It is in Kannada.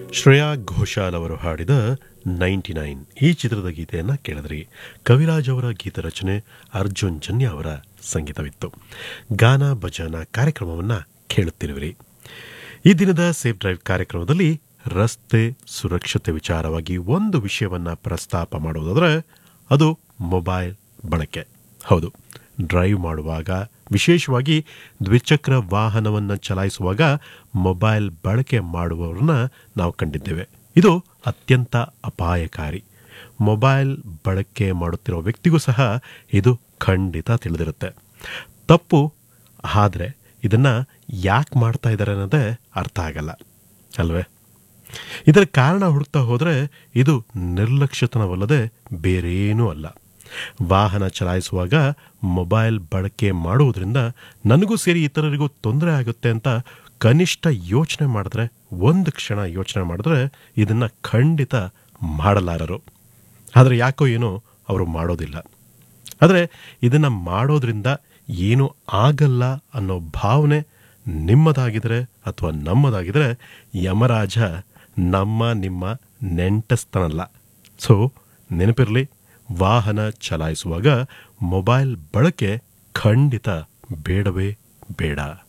ಶ್ರೇಯಾ ಘೋಷಾಲ್ ಅವರು ಹಾಡಿದ ನೈಂಟಿ ನೈನ್ ಈ ಚಿತ್ರದ ಗೀತೆಯನ್ನು ಕೇಳಿದ್ರಿ ಕವಿರಾಜ್ ಅವರ ಗೀತ ರಚನೆ ಅರ್ಜುನ್ ಜನ್ಯ ಅವರ ಸಂಗೀತವಿತ್ತು ಗಾನ ಭಜನ ಕಾರ್ಯಕ್ರಮವನ್ನು ಕೇಳುತ್ತಿರುವಿರಿ ಈ ದಿನದ ಸೇಫ್ ಡ್ರೈವ್ ಕಾರ್ಯಕ್ರಮದಲ್ಲಿ ರಸ್ತೆ ಸುರಕ್ಷತೆ ವಿಚಾರವಾಗಿ ಒಂದು ವಿಷಯವನ್ನ ಪ್ರಸ್ತಾಪ ಮಾಡುವುದಾದರೆ ಅದು ಮೊಬೈಲ್ ಬಳಕೆ ಹೌದು ಡ್ರೈವ್ ಮಾಡುವಾಗ ವಿಶೇಷವಾಗಿ ದ್ವಿಚಕ್ರ ವಾಹನವನ್ನು ಚಲಾಯಿಸುವಾಗ ಮೊಬೈಲ್ ಬಳಕೆ ಮಾಡುವವರನ್ನ ನಾವು ಕಂಡಿದ್ದೇವೆ ಇದು ಅತ್ಯಂತ ಅಪಾಯಕಾರಿ ಮೊಬೈಲ್ ಬಳಕೆ ಮಾಡುತ್ತಿರುವ ವ್ಯಕ್ತಿಗೂ ಸಹ ಇದು ಖಂಡಿತ ತಿಳಿದಿರುತ್ತೆ ತಪ್ಪು ಆದರೆ ಇದನ್ನ ಯಾಕೆ ಮಾಡ್ತಾ ಇದ್ದಾರೆ ಅನ್ನೋದೇ ಅರ್ಥ ಆಗಲ್ಲ ಅಲ್ವೇ ಇದರ ಕಾರಣ ಹುಡುಕ್ತಾ ಹೋದರೆ ಇದು ನಿರ್ಲಕ್ಷ್ಯತನವಲ್ಲದೆ ಬೇರೇನೂ ಅಲ್ಲ ವಾಹನ ಚಲಾಯಿಸುವಾಗ ಮೊಬೈಲ್ ಬಳಕೆ ಮಾಡುವುದರಿಂದ ನನಗೂ ಸೇರಿ ಇತರರಿಗೂ ತೊಂದರೆ ಆಗುತ್ತೆ ಅಂತ ಕನಿಷ್ಠ ಯೋಚನೆ ಮಾಡಿದ್ರೆ ಒಂದು ಕ್ಷಣ ಯೋಚನೆ ಮಾಡಿದ್ರೆ ಇದನ್ನ ಖಂಡಿತ ಮಾಡಲಾರರು ಆದರೆ ಯಾಕೋ ಏನೋ ಅವರು ಮಾಡೋದಿಲ್ಲ ಆದರೆ ಇದನ್ನ ಮಾಡೋದ್ರಿಂದ ಏನು ಆಗಲ್ಲ ಅನ್ನೋ ಭಾವನೆ ನಿಮ್ಮದಾಗಿದ್ರೆ ಅಥವಾ ನಮ್ಮದಾಗಿದ್ರೆ ಯಮರಾಜ ನಮ್ಮ ನಿಮ್ಮ ನೆಂಟಸ್ತನಲ್ಲ ಸೊ ನೆನಪಿರಲಿ ವಾಹನ ಚಲಾಯಿಸುವಾಗ ಮೊಬೈಲ್ ಬಳಕೆ ಖಂಡಿತ ಬೇಡವೇ ಬೇಡ